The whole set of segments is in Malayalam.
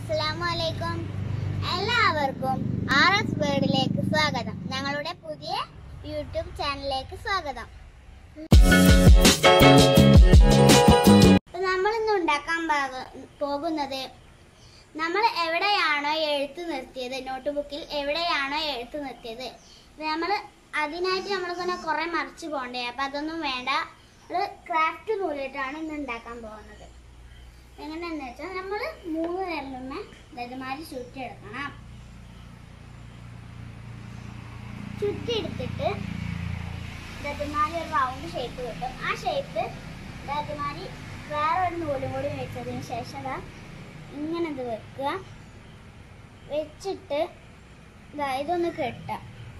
അസ്സലാമു അലൈക്കും എല്ലാവർക്കും ആർ എസ് വേർഡിലേക്ക് സ്വാഗതം ഞങ്ങളുടെ പുതിയ യൂട്യൂബ് ചാനലിലേക്ക് സ്വാഗതം നമ്മൾ ഇന്ന് ഉണ്ടാക്കാൻ പാക- പോകുന്നത് നമ്മൾ എവിടെയാണോ എഴുത്ത് നിർത്തിയത് നോട്ട് ബുക്കിൽ എവിടെയാണോ എഴുത്ത് നിർത്തിയത് നമ്മൾ അതിനായിട്ട് നമ്മളിങ്ങനെ കുറെ മറിച്ച് പോകണ്ടേ അപ്പം അതൊന്നും വേണ്ട ഒരു ക്രാഫ്റ്റ് നൂലിട്ടാണ് ഇന്ന് ഉണ്ടാക്കാൻ പോകുന്നത് എങ്ങനെയാന്ന് വെച്ചാൽ നമ്മൾ മൂന്ന് വിരലുമ്മ ഇതേമാതിരി ചുറ്റിയെടുക്കണം ചുറ്റിയെടുത്തിട്ട് ഇതേമാതിരി ഒരു റൗണ്ട് ഷേപ്പ് കിട്ടും ആ ഷേപ്പ് ഇതേമാതിരി വേറെ ഒരു നൂലും കൂടി വെച്ചതിന് ശേഷം ദാ ഇങ്ങനെ ഇത് വെക്കുക വെച്ചിട്ട് ഇതാ ഇതൊന്ന് കെട്ടുക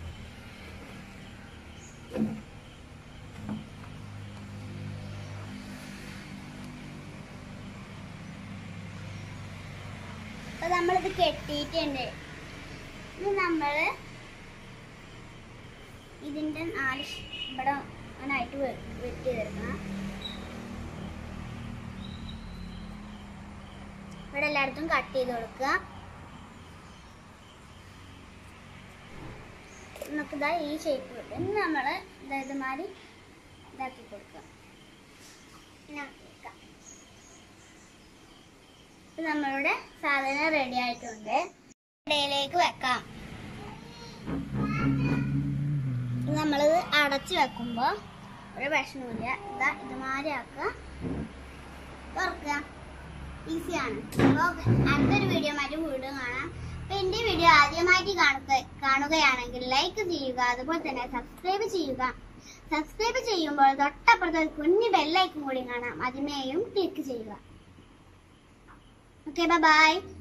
അപ്പൊ നമ്മളിത് കെട്ടിയിട്ടുണ്ട് ഇനി നമ്മള് ഇതിന്റെ നാല് ഷ് ഇവിടെ അങ്ങനായിട്ട് വെ- വെട്ടി തീർക്കണം ഇവിടെ എല്ലായിടത്തും കട്ട് ചെയ്ത് കൊടുക്കുക നമുക്ക് ഇതാ ഈ ഷേപ്പ് കിട്ടും ഇനി നമ്മള് ഇതായത് മാതിരി ഇതാക്കി കൊടുക്കുക ഇങ്ങനെ വെക്കാം. ഇപ്പൊ നമ്മളുടെ സാധനം റെഡി ആയിട്ടുണ്ട് ഇടയിലേക്ക് വെക്കാം നമ്മളിത് അടച്ചു വെക്കുമ്പോ ഒരു വിഷമമില്ല ഇതാ ഇതുമാതിരി ആക്കുക തുറക്കുക ഈസിയാണ് അപ്പോൾ അടുത്തൊരു വീഡിയോ മാറ്റി വീണ്ടും കാണാം അപ്പൊ എന്റെ വീഡിയോ ആദ്യമായിട്ട് കാണുക കാണുകയാണെങ്കിൽ ലൈക്ക് ചെയ്യുക അതുപോലെ തന്നെ സബ്സ്ക്രൈബ് ചെയ്യുക സബ്സ്ക്രൈബ് ചെയ്യുമ്പോൾ തൊട്ടപ്പുറത്ത് ഒരു കുഞ്ഞു ബെല്ലൈക്കും കൂടി കാണാം അതിനെയും ക്ലിക്ക് ചെയ്യുക ഓക്കെ ബൈ